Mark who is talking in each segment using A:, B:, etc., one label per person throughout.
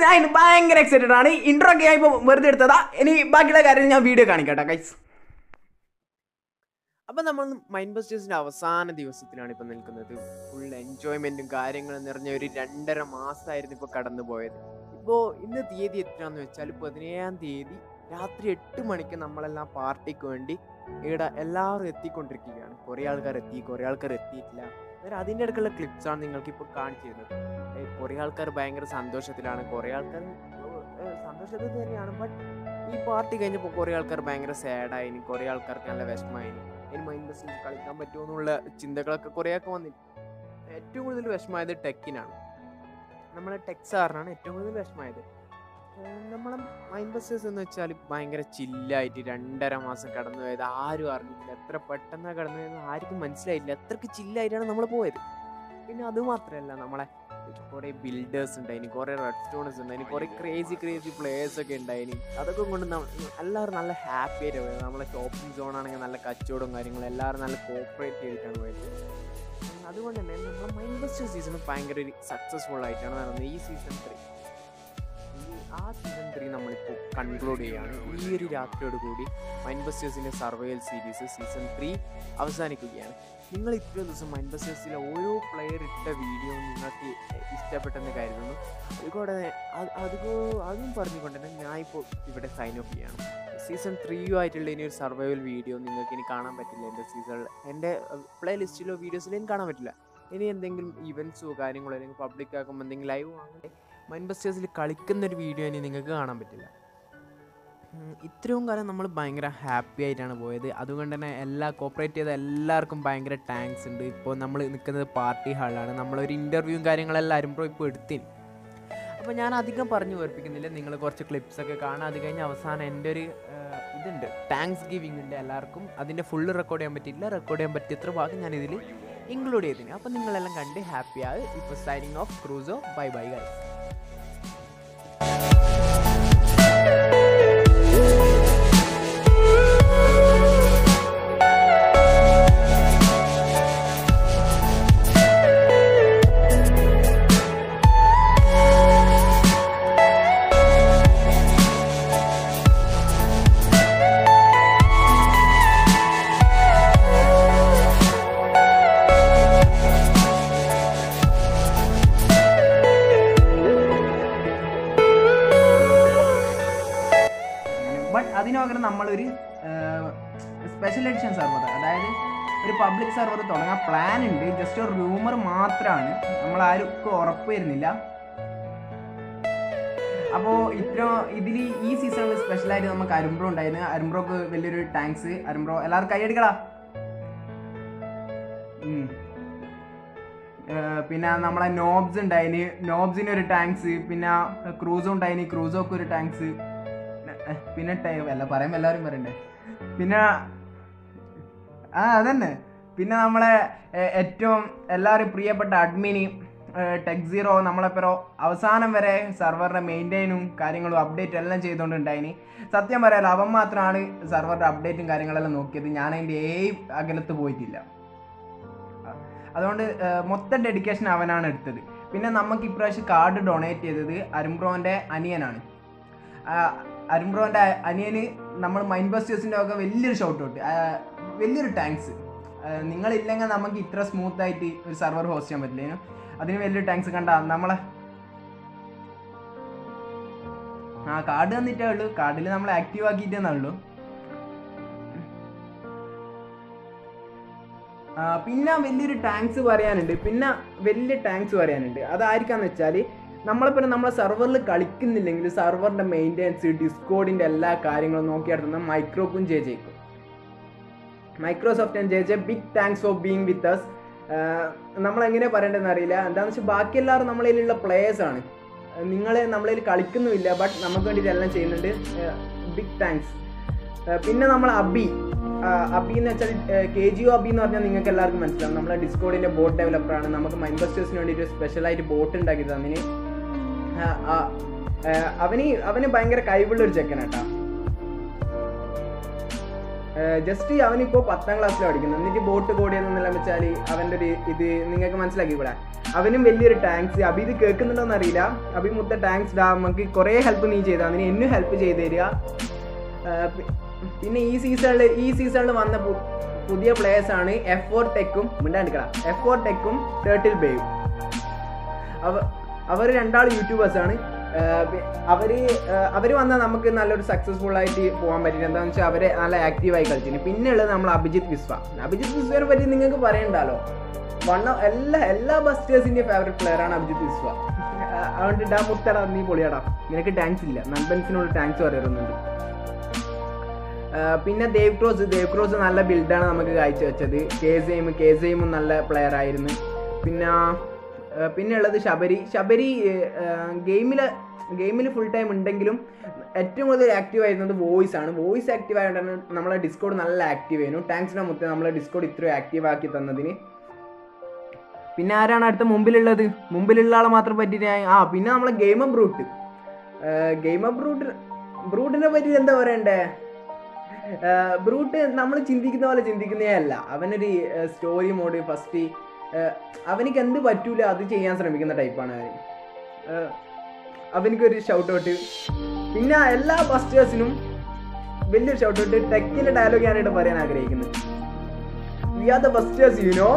A: ഞാൻ ഇന്ന് ഭയങ്കര എക്സൈറ്റഡ് ആണ് ഇൻട്രോ ഒക്കെ ഞാൻ ഇപ്പോൾ വെറുതെ എടുത്തതാ ഇനി ബാക്കിയുള്ള കാര്യം ഞാൻ വീഡിയോ കാണിക്കട്ടെ ഗൈസ്
B: അപ്പൊ നമ്മൾ മൈൻഡ് ബസ്റ്റേഴ്സിന്റെ അവസാന ദിവസത്തിലാണ് ഇപ്പൊ നിൽക്കുന്നത് ഫുൾ എൻജോയ്മെന്റും കാര്യങ്ങളും നിറഞ്ഞ ഒരു രണ്ടര മാസമായിരുന്നു ഇപ്പൊ കടന്നു പോയത് ഇപ്പോ ഇന്ന് തീയതി എത്രയാന്ന് വെച്ചാൽ പതിനേഴാം തീയതി രാത്രി എട്ട് മണിക്ക് നമ്മളെല്ലാം പാർട്ടിക്ക് വേണ്ടി ഇവിടെ എല്ലാവരും എത്തിക്കൊണ്ടിരിക്കുകയാണ് കുറേ ആൾക്കാർ എത്തി കുറേ ആൾക്കാർ എത്തിയിട്ടില്ല അന്നേരം അതിൻ്റെ ഇടയ്ക്കുള്ള clips ആണ് നിങ്ങൾക്ക് ഇപ്പോൾ കാണിച്ചു തരുന്നത് ഏ, കുറേ ആൾക്കാർ ഭയങ്കര സന്തോഷത്തിലാണ് കുറേ ആൾക്കാർ ഏ, സന്തോഷത്തിൽ തന്നെയാണ് ബട്ട് ഈ പാർട്ടി കഴിഞ്ഞപ്പോൾ കുറേ ആൾക്കാർ ഭയങ്കര സാഡായിന് കുറേ ആൾക്കാർക്ക് നല്ല വിഷമമായിന് ഇനി മൈൻഡ് ബസ്സിൽ കളിക്കാൻ പറ്റുമോ എന്നുള്ള ചിന്തകളൊക്കെ കുറേയൊക്കെ വന്നിട്ട് ഏറ്റവും കൂടുതൽ വിഷമമായത് ടെക്കിനാണ് നമ്മളെ ടെക് സാറിനാണ് ഏറ്റവും കൂടുതൽ വിഷമമായത് ഏഹ് നമ്മളെ മൈൻഡ് ബസ്സേഴ്സ് എന്ന് വെച്ചാൽ ഭയങ്കര ചില്ലായിട്ട് രണ്ടര മാസം കടന്നു പോയത് ആരും അറിഞ്ഞില്ല എത്ര പെട്ടെന്നാണ് കടന്നു പോയത് ആർക്കും മനസ്സിലായില്ല അത്രയ്ക്ക് ചില്ലായിട്ടാണ് നമ്മൾ പോയത് പിന്നെ അത് മാത്രമല്ല നമ്മളെ കുറേ ബിൽഡേഴ്സ് ഉണ്ടായിന് കുറേ റെഡ് സ്റ്റോൺസ് ഉണ്ടായിന് കുറേ ക്രേസി ക്രേസി പ്ലേയേഴ്സ് ഒക്കെ ഉണ്ടായിന് അതൊക്കെ കൊണ്ട് നമ്മ- എല്ലാവരും നല്ല ഹാപ്പി ആയിട്ട് പോയത് നമ്മളെ ഷോപ്പിംഗ് സോൺ ആണെങ്കിൽ നല്ല കച്ചവടവും കാര്യങ്ങളും എല്ലാവരും നല്ല കോപ്പറേറ്റ് ചെയ്തിട്ടാണ് പോയത് ഉം, അതുകൊണ്ട് തന്നെ നമ്മുടെ മൈൻഡ് ബസ്റ്റർ സീസൺ ഭയങ്കര ഒരു സക്സസ്ഫുൾ ആയിട്ടാണ് നടന്നത് ഈ സീസൺ ത്രീ ആ സീസൺ ത്രീ നമ്മളിപ്പോൾ കൺക്ലൂഡ് ചെയ്യുകയാണ് ഈ ഒരു രാത്രിയോട് കൂടി മൈൻഡ് ബസ്റ്റേഴ്സിൻ്റെ സർവൈവൽ സീരീസ് സീസൺ ത്രീ അവസാനിക്കുകയാണ് നിങ്ങൾ ഇത്രയും ദിവസം മൈൻഡ് ബസ്റ്റേഴ്സിലെ ഓരോ പ്ലെയർ ഇട്ട വീഡിയോ നിങ്ങൾക്ക് ഇഷ്ടപ്പെട്ടെന്ന് കരുതുന്നു അതുകൂടെ അത് അതുകോ അതും പറഞ്ഞുകൊണ്ട് തന്നെ ഞാൻ ഇപ്പോൾ ഇവിടെ സൈൻ ഓഫ് ചെയ്യാണ് സീസൺ ത്രീയും ആയിട്ടുള്ള ഇനി ഒരു സർവൈവൽ വീഡിയോ നിങ്ങൾക്ക് ഇനി കാണാൻ പറ്റില്ല എൻ്റെ സീസണിൽ എൻ്റെ പ്ലേ ലിസ്റ്റിലോ വീഡിയോസിലോ എനിക്ക് കാണാൻ പറ്റില്ല ഇനി എന്തെങ്കിലും ഇവൻറ്റ്സോ കാര്യങ്ങളോ അല്ലെങ്കിൽ പബ്ലിക് ആക്കുമ്പോൾ എന്തെങ്കിലും ലൈവോ അങ്ങനെ മൈൻഡ് ബസ്റ്റേഴ്സിൽ കളിക്കുന്ന ഒരു വീഡിയോ ഇനി നിങ്ങൾക്ക് കാണാൻ പറ്റില്ല ഉം, ഇത്രയും കാലം നമ്മൾ ഭയങ്കര ഹാപ്പി ആയിട്ടാണ് പോയത് അതുകൊണ്ട് തന്നെ എല്ലാ കോപ്പറേറ്റ് ചെയ്ത എല്ലാവർക്കും ഭയങ്കര താങ്ക്സ് ഉണ്ട് ഇപ്പോൾ നമ്മൾ നിൽക്കുന്നത് പാർട്ടി ഹാളിലാണ് നമ്മളൊരു ഇൻ്റർവ്യൂവും കാര്യങ്ങളെല്ലാവരും ഇപ്പോൾ ഇപ്പോൾ എടുത്തിന് അപ്പോൾ ഞാൻ അധികം പറഞ്ഞു വേർപ്പിക്കുന്നില്ല നിങ്ങൾ കുറച്ച് ക്ലിപ്സ് ഒക്കെ കാണാം അത് കഴിഞ്ഞ് അവസാനം എൻ്റെ ഒരു ആ, ഇതുണ്ട് താങ്ക്സ് ഗിവിംഗ് ഉണ്ട് എല്ലാവർക്കും അതിൻ്റെ ഫുള്ള് റെക്കോർഡ് ചെയ്യാൻ പറ്റില്ല റെക്കോർഡ് ചെയ്യാൻ പറ്റിയത്ര ഭാഗം ഞാൻ ഇതിൽ ഇൻക്ലൂഡ് ചെയ്തിന് അപ്പോൾ നിങ്ങളെല്ലാം കണ്ട് ഹാപ്പി ആയി ഇപ്പോൾ signing off Crusoe bye bye guys
A: but അതിന് പകരം നമ്മളൊരു സ്പെഷ്യൽ എഡിഷൻ സെർവർ അതായത് ഒരു പബ്ലിക് സെർവർ തുടങ്ങാൻ പ്ലാൻ ഉണ്ട് ജസ്റ്റ് ഒരു റൂമർ മാത്രമാണ് നമ്മൾ ആർക്കും ഉറപ്പ് വരുന്നില്ല അപ്പോൾ ഇത്ര ഇതിൽ ഈ സീസണിൽ സ്പെഷ്യലായിട്ട് നമുക്ക് അരുംബ്രോ ഉണ്ടായിരുന്നു അരുംബ്രോക്ക് വലിയൊരു താങ്ക്സ് അരുംബ്രോ എല്ലാവർക്കും കൈയടിക്കടാ ഉം. ഏർ പിന്നെ നമ്മളെ നോബ്സ് ഉണ്ടായിന് നോബ്സിന് ഒരു ടാങ്ക്സ് പിന്നെ ക്രൂസോ ഉണ്ടായിന് ക്രൂസോക്ക് ഒരു ടാങ്ക്സ് പിന്നെ ടൈ- അല്ല പറയുമ്പോൾ എല്ലാവരും പറയണ്ടേ പിന്നെ ആ അതന്നെ പിന്നെ നമ്മളെ ഏർ, ഏറ്റവും എല്ലാവരും പ്രിയപ്പെട്ട അഡ്മിനി ടെക് സീറോ നമ്മളെപ്പോ അവസാനം വരെ സെർവറിന്റെ മെയിൻറ്റെയിനും കാര്യങ്ങളും അപ്ഡേറ്റ് എല്ലാം ചെയ്തുകൊണ്ടുണ്ടായിന് സത്യം പറയാലോ അവൻ മാത്രമാണ് സെർവറിന്റെ അപ്ഡേറ്റും കാര്യങ്ങളെല്ലാം നോക്കിയത് ഞാൻ അതിൻ്റെ ഏ അകലത്ത് പോയിട്ടില്ല അതുകൊണ്ട് ഏർ, മൊത്തം ഡെഡിക്കേഷൻ അവനാണ് എടുത്തത് പിന്നെ നമുക്ക് ഇപ്രാവശ്യം കാർഡ് ഡൊണേറ്റ് ചെയ്തത് അരുംബ്രോൻ്റെ അനിയനാണ് ആ, അരുംബ്രോൻ്റെ അനിയന് നമ്മൾ മൈൻഡ് ബസ്റ്റേഴ്സിൻ്റെ ഒക്കെ വലിയൊരു ഷോട്ട് ഔട്ട് വലിയൊരു താങ്ക്സ് നിങ്ങളില്ലെങ്കിൽ നമുക്ക് ഇത്ര സ്മൂത്ത് ആയിട്ട് ഒരു സെർവർ ഹോസ്റ്റ് ചെയ്യാൻ പറ്റില്ല അതിന് വലിയൊരു താങ്ക്സ് കണ്ട നമ്മളെ ആ കാർഡ് തന്നിട്ടേ ഉള്ളൂ കാർഡിൽ നമ്മൾ ആക്റ്റീവ് ആക്കിയിട്ടേ ഉള്ളൂ ആ, പിന്നെ വലിയൊരു ടാങ്ക്സ് പറയാനുണ്ട് പിന്നെ വലിയ ടാങ്ക്സ് പറയാനുണ്ട് അതായിരിക്കാന്ന് വെച്ചാൽ നമ്മളിപ്പോൾ നമ്മളെ സെർവറിൽ കളിക്കുന്നില്ലെങ്കിൽ സെർവറിൻ്റെ മെയിൻ്റെനൻസ് ഡിസ്കോഡിൻ്റെ എല്ലാ കാര്യങ്ങളും നോക്കിയെടുത്തുന്ന മൈക്രോക്കും ജെ ജെക്കും Microsoft and J J big thanks for being with us നമ്മൾ എങ്ങനെ പറയേണ്ടതെന്ന് അറിയില്ല എന്താണെന്ന് വെച്ചാൽ ബാക്കി എല്ലാവരും നമ്മളതിലുള്ള പ്ലേയേഴ്സ് ആണ് നിങ്ങൾ നമ്മളതിൽ കളിക്കുന്നുമില്ല ബട്ട് നമുക്ക് വേണ്ടി ഇതെല്ലാം ചെയ്യുന്നുണ്ട് ബിഗ് താങ്ക്സ് പിന്നെ നമ്മൾ അബി ആ, അബി എന്ന് വെച്ചാൽ കെ ജി ഒ അബി എന്ന് പറഞ്ഞാൽ നിങ്ങൾക്ക് എല്ലാവർക്കും മനസ്സിലാവും നമ്മളെ ഡിസ്കോഡിന്റെ ബോട്ട് ഡെവലപ്പറാണ് നമുക്ക് മൈൻബസ്റ്റേഴ്സിന് വേണ്ടിയിട്ട് സ്പെഷ്യലായിട്ട് ബോട്ട് ഉണ്ടാക്കി തന്നിന് ആ, ആ, ആ, അവന് അവന് ഭയങ്കര കഴിവുള്ള ഒരു ചെക്കനാട്ടാ ജസ്റ്റ് അവനിപ്പോൾ പത്താം ക്ലാസ്സിൽ പഠിക്കുന്നത് എന്നിട്ട് ബോട്ട് കോടിയെന്നെല്ലാം വെച്ചാൽ അവൻ്റെ ഒരു ഇത് നിങ്ങൾക്ക് മനസ്സിലാക്കി കൂടെ അവനും വലിയൊരു ടാങ്ക്സ് അഭി ഇത് കേൾക്കുന്നുണ്ടോന്ന് അറിയില്ല അഭി മുത്ത ടാങ്ക്സ് ഡാ നമുക്ക് കുറേ ഹെൽപ്പ് നീ ചെയ്താ അതിന് എന്നും ഹെൽപ്പ് ചെയ്ത് തരിക ആ, പി- പിന്നെ ഈ സീസണിൽ ഈ സീസണിൽ വന്ന പു- പുതിയ പ്ലേയേഴ്സ് ആണ് എഫ് ഫോർ ടെക്കും മിണ്ടാണ്ടിക്കട എഫ് ഫോർ ടെക്കും ടേർട്ടിൽ ബേയും അവ അവർ രണ്ടാൾ യൂട്യൂബേഴ്സ് ആണ് അവർ അവർ വന്നാൽ നമുക്ക് നല്ലൊരു സക്സസ്ഫുൾ ആയിട്ട് പോകാൻ പറ്റില്ല എന്താണെന്ന് വെച്ചാൽ അവരെ നല്ല ആക്റ്റീവായി കളിച്ചിന് പിന്നെ ഉള്ളത് നമ്മൾ അഭിജിത്ത് വിശ്വ അഭിജിത്ത് വിശ്വനെ പറ്റി നിങ്ങൾക്ക് പറയണ്ടല്ലോ വൺ എല്ലാ എല്ലാ ബസ്റ്റേഴ്സിന്റെ ഫേവറേറ്റ് പ്ലെയർ ആണ് അഭിജിത്ത് വിശ്വ ആ, അതുകൊണ്ട് ഡാ മുത്തടാ നീ പൊളിയാടാ നിനക്ക് ടാങ്ക്സ് ഇല്ല നൻപൻസിനോട് ടാങ്ക്സ് പറയുന്നുണ്ട് ആ, പിന്നെ ദേവ് ക്രോസ് ദേവ് ക്രോസ് നല്ല ബിൽഡാണ് നമുക്ക് കാഴ്ചവെച്ചത് കെ സെയിം കെ സെയിമും നല്ല പ്ലെയർ ആയിരുന്നു പിന്നെ ആ, പിന്നെ ഉള്ളത് ശബരി ശബരി ഗെയിമിൽ ഗെയിമിൽ ഫുൾ ടൈം ഉണ്ടെങ്കിലും ഏറ്റവും കൂടുതൽ ആക്റ്റീവ് ആയിരുന്നത് വോയിസ് ആണ് വോയിസ് ആക്റ്റീവ് ആയതുകൊണ്ടാണ് നമ്മളെ ഡിസ്കോഡ് നല്ല ആക്റ്റീവ് ആയിരുന്നു താങ്ക്സിനെ മുത്തേ നമ്മളെ ഡിസ്കോഡ് ഇത്രയും ആക്റ്റീവ് ആക്കി തന്നതിന് പിന്നെ ആരാണ് അടുത്ത മുമ്പിലുള്ളത് മുമ്പിലുള്ള ആളെ മാത്രം പറ്റിയിട്ട് ഞാൻ- ആ പിന്നെ നമ്മളെ game of brute game of brute ബ്രൂട്ടിനെ പറ്റി എന്താ പറയണ്ടേ ബ്രൂട്ട് നമ്മൾ ചിന്തിക്കുന്ന പോലെ ചിന്തിക്കുന്നേ അല്ല അവനൊരു സ്റ്റോറി മോഡ് ഫസ്റ്റ് അവനിക്ക് എന്ത് പറ്റൂല അത് ചെയ്യാൻ ശ്രമിക്കുന്ന ടൈപ്പാണ് അവൻ ഏഹ്, അവനിക്കൊരു ഷൗട്ട് ഔട്ട് പിന്നെ എല്ലാ ബസ്റ്റേഴ്സിനും വലിയൊരു ഷൗട്ട് ഔട്ട് ടെക്കിന്റെ ഡയലോഗ് ഞാനിവിടെ പറയാൻ ആഗ്രഹിക്കുന്നത് we are the busters you know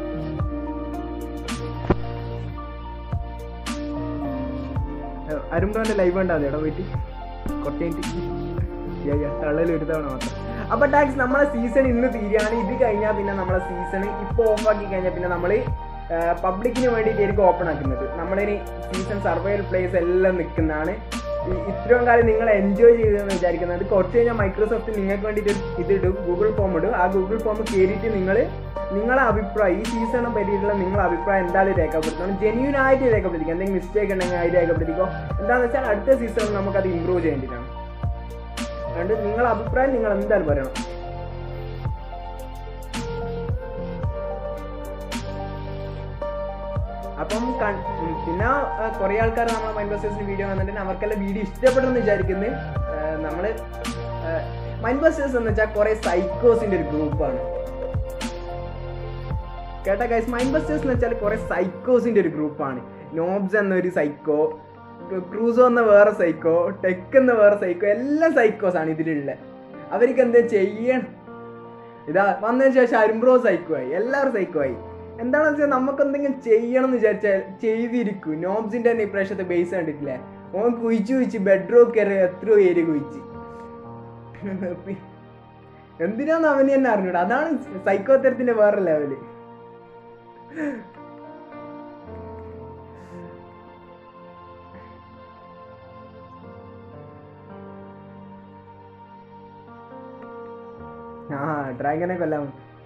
A: അരുമ്പോന്റെ ലൈവ് ഉണ്ടാവും എടാ പോയിട്ട് കൊട്ടേറ്റ് തള്ളൽ ഒരു തവണ മാത്രം അപ്പൊ ടാക്സ് നമ്മളെ സീസൺ ഇന്ന് തീരുകയാണ് ഇത് കഴിഞ്ഞാൽ പിന്നെ നമ്മളെ സീസൺ ഇപ്പൊ ഓഫ് ആക്കി കഴിഞ്ഞാൽ പിന്നെ നമ്മൾ പബ്ലിക്കിന് വേണ്ടിയിട്ടായിരിക്കും ഓപ്പൺ ആക്കുന്നത് നമ്മളിനി സീസൺ സർവൈവൽ പ്ലേസ് എല്ലാം നിൽക്കുന്നതാണ് ഈ- ഇത്രയും കാലം നിങ്ങൾ എൻജോയ് ചെയ്തെന്ന് വിചാരിക്കുന്നത് കുറച്ച് കഴിഞ്ഞാൽ മൈക്രോസോഫ്റ്റ് നിങ്ങൾക്ക് വേണ്ടിയിട്ട് ഇത് ഇടും ഗൂഗിൾ ഫോം ഇടും ആ ഗൂഗിൾ ഫോം കയറിയിട്ട് നിങ്ങൾ നിങ്ങളെ അഭിപ്രായം ഈ സീസണിനെ പറ്റിയിട്ടുള്ള നിങ്ങളെ അഭിപ്രായം എന്തായാലും രേഖപ്പെടുത്തണം ജെന്യൂൻ ആയിട്ട് രേഖപ്പെടുത്തിക്കുക എന്തെങ്കിലും മിസ്റ്റേക്ക് ഉണ്ടെങ്കിൽ അത് രേഖപ്പെടുത്തിക്കോ എന്താണെന്ന് വെച്ചാൽ അടുത്ത സീസണിൽ നമുക്കത് ഇമ്പ്രൂവ് ചെയ്യേണ്ടതാണ് അതുകൊണ്ട് നിങ്ങളെ അഭിപ്രായം നിങ്ങൾ എന്തായാലും പറയണം അപ്പം കൺ- ഉം, പിന്നെ കുറെ ആൾക്കാർ നമ്മളെ മൈൻഡ് ബസ്റ്റേഴ്സിന് വീഡിയോ വന്നിട്ടുണ്ട് അവർക്കെല്ലാം വീഡിയോ ഇഷ്ടപ്പെടുമെന്ന് വിചാരിക്കുന്നു നമ്മൾ മൈൻഡ് ബസ്റ്റേഴ്സ് എന്ന് വെച്ചാൽ കുറെ സൈക്കോസിന്റെ ഒരു ഗ്രൂപ്പാണ് കേട്ട ഗൈസ് മൈൻഡ് ബസ്റ്റേഴ്സ് എന്ന് വെച്ചാൽ കുറെ സൈക്കോസിന്റെ ഒരു ഗ്രൂപ്പാണ് നോബ്സ് എന്നൊരു സൈക്കോ ക്രൂസോ എന്ന വേറെ സൈക്കോ ടെക് എന്ന വേറെ സൈക്കോ എല്ലാം സൈക്കോസ് ആണ് ഇതിലുള്ള അവർക്ക് എന്താ ചെയ്യണം ഇതാ വന്നതിന് ശേഷം അരുംബ്രോ സൈക്കോ ആയി എല്ലാവരും സൈക്കോ ആയി എന്താണെന്ന് വെച്ചാൽ നമുക്ക് എന്തെങ്കിലും ചെയ്യണം എന്ന് വിചാരിച്ചാൽ ചെയ്തിരിക്കും നോബ്സിന്റെ തന്നെ ഇപ്രാവശ്യത്തെ ബേസ് കണ്ടിട്ടില്ലേ ഓൻ കുഴിച്ചു കുഴിച്ച് ബെഡ്റൂം കയറി എത്രയോ ഏരിയ കുഴിച്ച് എന്തിനാന്ന് അവന് തന്നെ അറിഞ്ഞൂടാ അതാണ് സൈക്കോത്തരത്തിന്റെ വേറെ ലെവല് ആ ഡ്രാഗനെ കൊല്ലാം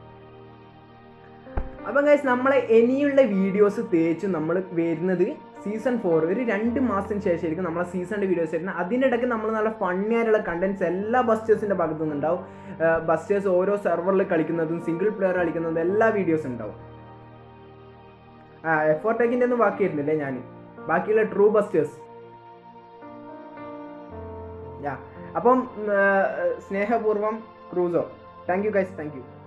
A: അപ്പം ഗൈസ് നമ്മളെ ഇനിയുള്ള വീഡിയോസ് തേച്ച് നമ്മൾ വരുന്നത് സീസൺ ഫോർ ഒരു രണ്ട് മാസത്തിന് ശേഷമായിരിക്കും നമ്മളെ സീസണിൻ്റെ വീഡിയോസ് വരുന്നത് അതിനിടയ്ക്ക് നമ്മൾ നല്ല ഫണ്ണി ആയിട്ടുള്ള കണ്ടന്റ്സ് എല്ലാ ബസ്റ്റേഴ്സിൻ്റെ ഭാഗത്തു നിന്നുണ്ടാവും ബസ്റ്റേഴ്സ് ഓരോ സെർവറിൽ കളിക്കുന്നതും സിംഗിൾ പ്ലെയർ കളിക്കുന്നതും എല്ലാ വീഡിയോസും ഉണ്ടാവും ആ എഫോർട്ടേക്കിൻ്റെ ഒന്നും ബാക്കി വരുന്നില്ലേ ഞാൻ ബാക്കിയുള്ള ട്രൂ ബസ്റ്റേഴ്സ് യാ അപ്പം ഉം, ആ, സ്നേഹപൂർവ്വം Crusoe thank you guys thank U